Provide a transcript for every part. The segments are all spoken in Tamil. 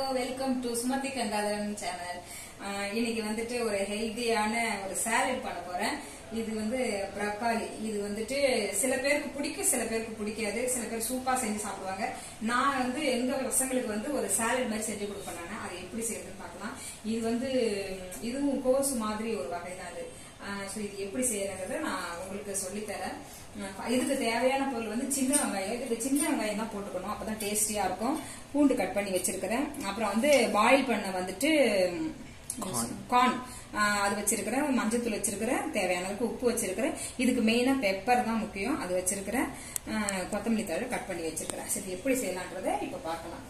Welcome to Sumathi Gangadharan channel இன்னைக்கு வந்துட்டு ஒரு ஹெல்தியான ஒரு சாலட் பண்ண போறேன் இது வந்து ப்ரக்காலி இது வந்துட்டு சில பேருக்கு பிடிக்கும் சில பேருக்கு பிடிக்காது சில பேர் சூப்பா செஞ்சு சாப்பிடுவாங்க நான் வந்து எங்க பசங்களுக்கு வந்து ஒரு சாலட் மாதிரி செஞ்சு கொடுப்பேன் நான் அதை எப்படி செய்யறதுன்னு பார்க்கலாம் இது வந்து இதுவும் கோஸ் மாதிரி ஒரு வகை தான் அது ஸோ இது எப்படி செய்யறதை நான் உங்களுக்கு சொல்லித்தரேன் அஹ் இதுக்கு தேவையான பொருள் வந்து சின்ன வெங்காயம் இதுக்கு சின்ன வெங்காயம் தான் போட்டுக்கணும் அப்பதான் டேஸ்டியா இருக்கும் பூண்டு கட் பண்ணி வச்சிருக்கிறேன் அப்புறம் வந்து பாயில் பண்ண வந்துட்டு கார்ன் அது வச்சிருக்கிறேன் மஞ்சத்தூள் வச்சிருக்கிறேன் தேவையான அளவுக்கு உப்பு வச்சிருக்கிறேன் இதுக்கு மெயினா பெப்பர் தான் முக்கியம் அது வச்சிருக்கிறேன் அஹ் கொத்தமல்லி தழை கட் பண்ணி வச்சிருக்கிறேன் சரி எப்படி செய்யலான்றதை இப்ப பார்க்கலாம்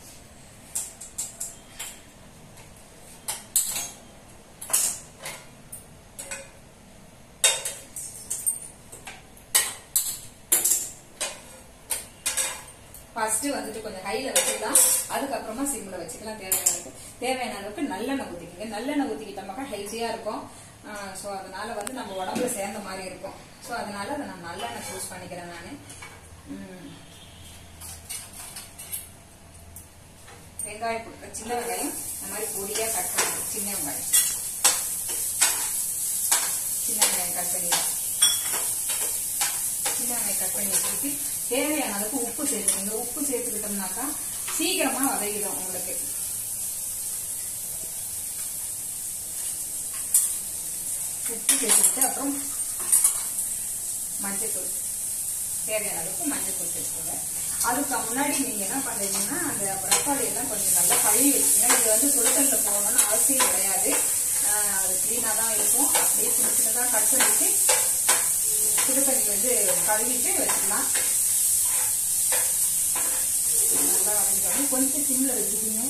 ஃபர்ஸ்ட் வந்துட்டு கொஞ்சம் ஹைல வச்சுக்கலாம் அதுக்கப்புறமா சிம்ல வச்சுக்கலாம் தேவையான அளவுக்கு தேவையான அளவுக்கு நல்லெண்ணெய் ஊத்திக்கங்க நல்லெண்ணெய் ஊத்திக்கிட்டோம்னாக்கா ஹெல்த்தியா இருக்கும் ஸோ அதனால வந்து நம்ம உடம்புல சேர்ந்த மாதிரி இருக்கும் ஸோ அதனால அதை நான் நல்லெண்ணெய் சூஸ் பண்ணிக்கிறேன் நான் வெங்காயம் போட்டுக்கிறேன் சின்ன வெங்காயம் இந்த மாதிரி பொடியா கட் பண்ணி சின்ன வெங்காயம் சின்ன வெங்காயம் கட் பண்ணி சின்ன வெங்காயம் கட் பண்ணி வச்சுட்டு தேவையான அளவுக்கு உப்பு சேர்த்துக்கோங்க உப்பு சேர்த்துக்கிட்டோம்னாக்கா சீக்கிரமா வதங்கிடும் உங்களுக்கு உப்பு சேர்த்துக்கிட்டு அப்புறம் மஞ்சத்தூள் தேவையான அளவுக்கு மஞ்சத்தூள் சேர்த்துக்கோங்க அதுக்கு முன்னாடி நீங்க என்ன பண்றீங்கன்னா அந்த பிரப்பாளி எல்லாம் கொஞ்சம் நல்லா கழுவி வச்சுக்கோங்க இது வந்து சுடுதல்ல போகணும்னு அவசியம் கிடையாது ஆஹ் அது கிளீனா தான் இருக்கும் அப்படியே சின்ன சின்னதா கட் பண்ணிட்டு சுடு தண்ணி வந்து கழுவிட்டு வச்சுக்கலாம் நல்லா வதங்கிக்கணும் கொஞ்சம் சிம்ல வச்சுக்கோங்க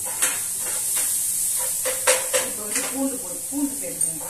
இப்போ வந்து பூண்டு போடு பூண்டு சேர்த்துங்க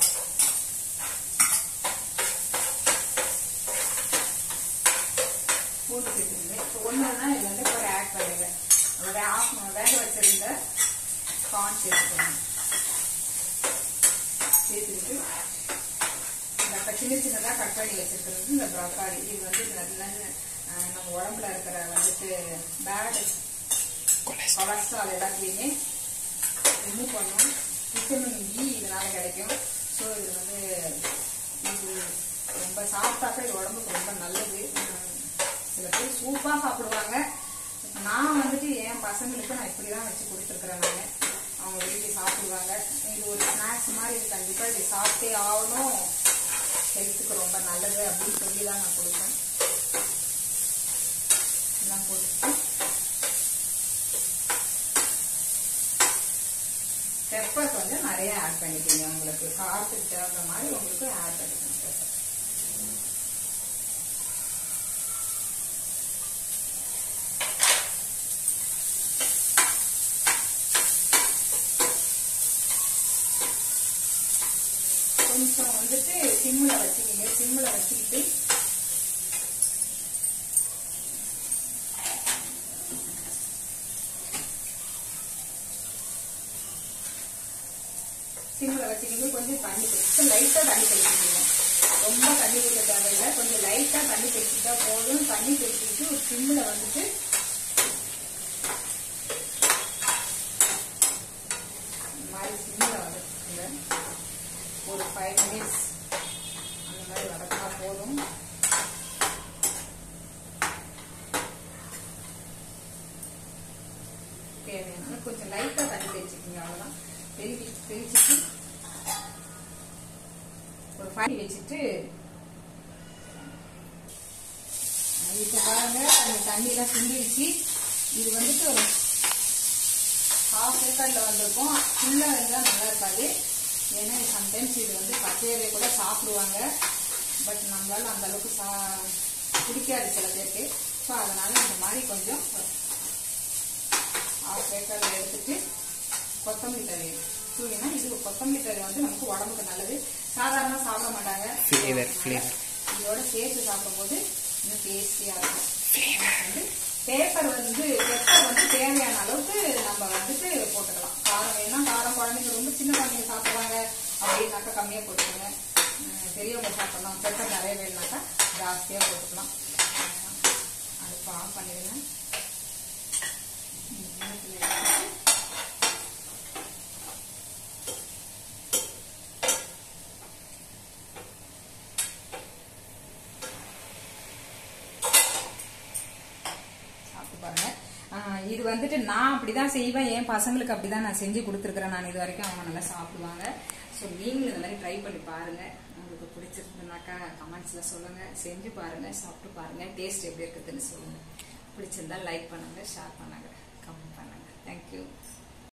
பூண்டு சேர்த்துங்க இப்போ ஒன்றுனா இதில் வந்து கூட ஆட் பண்ணுங்க அதோட ஆஃப் வேக வச்சிருந்த கார்ன் சேர்த்துக்கோங்க சேர்த்துக்கிட்டு இந்த சின்ன சின்னதாக கட் பண்ணி வச்சிருக்கிறது இந்த ப்ராக்காலி இது வந்து நல்ல அஹ், நம்ம உடம்புல இருக்கிற வந்துட்டு பேட் கொலஸ்ட்ரால் எல்லாத்தையுமே ரிமூவ் பண்ணும் விட்டமின் இ இதனால கிடைக்கும் ஸோ இது வந்து இது ரொம்ப சாப்பிட்டாக்க இது உடம்புக்கு ரொம்ப நல்லது உம், சில பேர் சூப்பாக சாப்பிடுவாங்க இப்ப நான் வந்துட்டு என் பசங்களுக்கு நான் இப்படி தான் வச்சு கொடுத்துருக்குறேன் நான் அவங்க வீட்டில் சாப்பிடுவாங்க இது ஒரு ஸ்நாக்ஸ் மாதிரி இது கண்டிப்பாக இது சாப்பிட்டே ஆகணும் ஹெல்த்துக்கு ரொம்ப நல்லது அப்படின்னு சொல்லி தான் நான் கொடுப்பேன் எல்லாம் போட்டுட்டு பெப்பர் கொஞ்சம் நிறைய ஆட் பண்ணிக்கோங்க உங்களுக்கு காரத்துக்கு தகுந்த மாதிரி உங்களுக்கு ஆட் பண்ணிக்கணும் பெப்பர் கொஞ்சம் வந்துட்டு சிம்மில் வச்சுக்கிங்க சிம்மில் வச்சுக்கிட்டு சிம்மில் வச்சுக்கிங்க கொஞ்சம் தண்ணி தெளிச்சு லைட்டாக தண்ணி தெளிச்சுக்கணும் ரொம்ப தண்ணி ஊற்ற தேவையில்லை கொஞ்சம் லைட்டாக தண்ணி தெளிச்சுட்டா போதும் தண்ணி தெளிச்சுக்கிட்டு ஒரு சிம்மில் வந்துட்டு இந்த மாதிரி சிம்மில் வந்துட்டுங்க ஒரு ஃபைவ் மினிட்ஸ் அந்த மாதிரி வதக்கினா போதும் தேவையான கொஞ்சம் லைட்டாக தண்ணி தெளிச்சுக்கிங்க அவ்வளோதான் தெளிச்சு தெளிச்சுட்டு ஒரு ஃபைவ் வச்சுட்டு இப்போ பாருங்க அந்த தண்ணியெல்லாம் சுண்டிடுச்சு இது வந்துட்டு ஒரு ஹாஃப் ஏக்கரில் வந்திருக்கும் ஃபுல்லாக இருந்தால் நல்லா இருக்காது ஏன்னா சம்டைம்ஸ் இது வந்து பச்சையவே கூட சாப்பிடுவாங்க பட் நம்மளால அந்த அளவுக்கு சா பிடிக்காது சில பேருக்கு ஸோ அதனால இந்த மாதிரி கொஞ்சம் ஹாஃப் ஏக்கரில் எடுத்துட்டு கொத்தமல்லி தழை தூவினா இது கொத்தமல்லி தழை வந்து நமக்கு உடம்புக்கு நல்லது சாதாரணமாக சாப்பிட மாட்டாங்க Flavor, flavor. இதோட சேர்த்து சாப்பிடும்போது இன்னும் டேஸ்டியாக இருக்கும் வந்து பேப்பர் வந்து பெப்பர் வந்து தேவையான அளவுக்கு நம்ம வந்துட்டு போட்டுக்கலாம் காரம் வேணும்னா காரம் குழந்தைங்க ரொம்ப சின்ன குழந்தைங்க சாப்பிடுவாங்க அப்படின்னாக்கா கம்மியாக போட்டுக்கோங்க உம் பெரியவங்க சாப்பிடலாம் பெப்பர் நிறைய வேணும்னாக்கா ஜாஸ்தியாக போட்டுக்கலாம் அடுப்பு ஆஃப் பண்ணிடுங்க உம், கிண்ணத்துல எடுத்து இது வந்துட்டு நான் அப்படிதான் செய்வேன் என் பசங்களுக்கு அப்படிதான் நான் செஞ்சு கொடுத்துருக்கிறேன் நான் இது வரைக்கும் அவங்க நல்லா சாப்பிடுவாங்க ஸோ நீங்களும் இந்த மாதிரி ட்ரை பண்ணி பாருங்க உங்களுக்கு பிடிச்சிருந்ததுனாக்கா கமெண்ட்ஸ்ல சொல்லுங்க செஞ்சு பாருங்க சாப்பிட்டு பாருங்க டேஸ்ட் எப்படி இருக்குதுன்னு சொல்லுங்க பிடிச்சிருந்தா லைக் பண்ணுங்க ஷேர் பண்ணுங்க கமெண்ட் பண்ணுங்க தேங்க்யூ